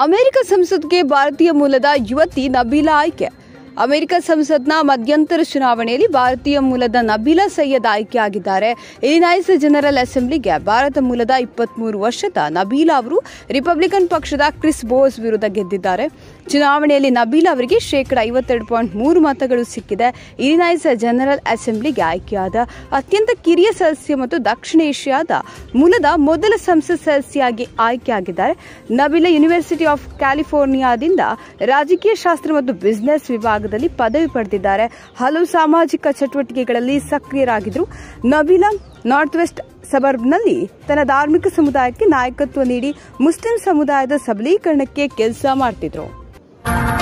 America ಸಂಸತ್ಗೆ ಭಾರತೀಯ ಮೂಲದ ಯುವತಿ ನಬೀಲಾ ಆಯ್ಕೆ ಅಮೆರಿಕ ಸಂಸತ್ನ ಮಧ್ಯಂತರ ಚುನಾವಣೆಯಲ್ಲಿ ಭಾರತೀಯ ಮೂಲದ ನಬೀಲಾ ಸೈಯದ್ ಆಯ್ಕೆಯಾಗಿದ್ದಾರೆ ಇಲಿನಾಯ್ಸ್ ಜನರಲ್ ಅಸೆಂಬ್ಲಿಗೆ ಭಾರತ ಮೂಲದ ಇಪ್ಪತ್ಮೂರು ವರ್ಷದ ನಬೀಲಾ ಅವರು ರಿಪಬ್ಲಿಕನ್ ಪಕ್ಷದ ಕ್ರಿಸ್ ಬೋಸ್ ವಿರುದ್ಧ ಗೆದ್ದಿದ್ದಾರೆ ಚುನಾವಣೆಯಲ್ಲಿ ನಬೀಲಾ ಅವರಿಗೆ ಶೇಕಡ ಐವತ್ತೆರಡು ಪಾಯಿಂಟ್ ಮೂರು ಮತಗಳು ಸಿಕ್ಕಿದೆ ಇಲಿನಾಯ್ಸ್ ಜನರಲ್ ಅಸೆಂಬ್ಲಿಗೆ ಆಯ್ಕೆಯಾದ ಅತ್ಯಂತ ಕಿರಿಯ ಸದಸ್ಯ ಮತ್ತು ದಕ್ಷಿಣ ಏಷ್ಯಾದ ಮೂಲದ ಮೊದಲ ಸಂಸತ್ ಸದಸ್ಯೆಯಾಗಿ ಆಯ್ಕೆಯಾಗಿದ್ದಾರೆ ನಬೀಲಾ ಯೂನಿವರ್ಸಿಟಿ ಆಫ್ ಕ್ಯಾಲಿಫೋರ್ನಿಯಾದಿಂದ ರಾಜಕೀಯ ಶಾಸ್ತ್ರ ಮತ್ತು ಬಿಸಿನೆಸ್ ವಿಭಾಗದಲ್ಲಿ ಪದವಿ ಪಡೆದಿದ್ದಾರೆ ಹಲವು ಸಾಮಾಜಿಕ ಚಟುವಟಿಕೆಗಳಲ್ಲಿ ಸಕ್ರಿಯರಾಗಿದ್ದರು ನಬೀಲಾ ನಾರ್ತ್ ವೆಸ್ಟ್ ಸಬರ್ಬ್ನಲ್ಲಿ ತನ್ನ ಧಾರ್ಮಿಕ ಸಮುದಾಯಕ್ಕೆ ನಾಯಕತ್ವ ನೀಡಿ ಮುಸ್ಲಿಂ ಸಮುದಾಯದ ಸಬಲೀಕರಣಕ್ಕೆ ಕೆಲಸ ಮಾಡ್ತಿದ್ರು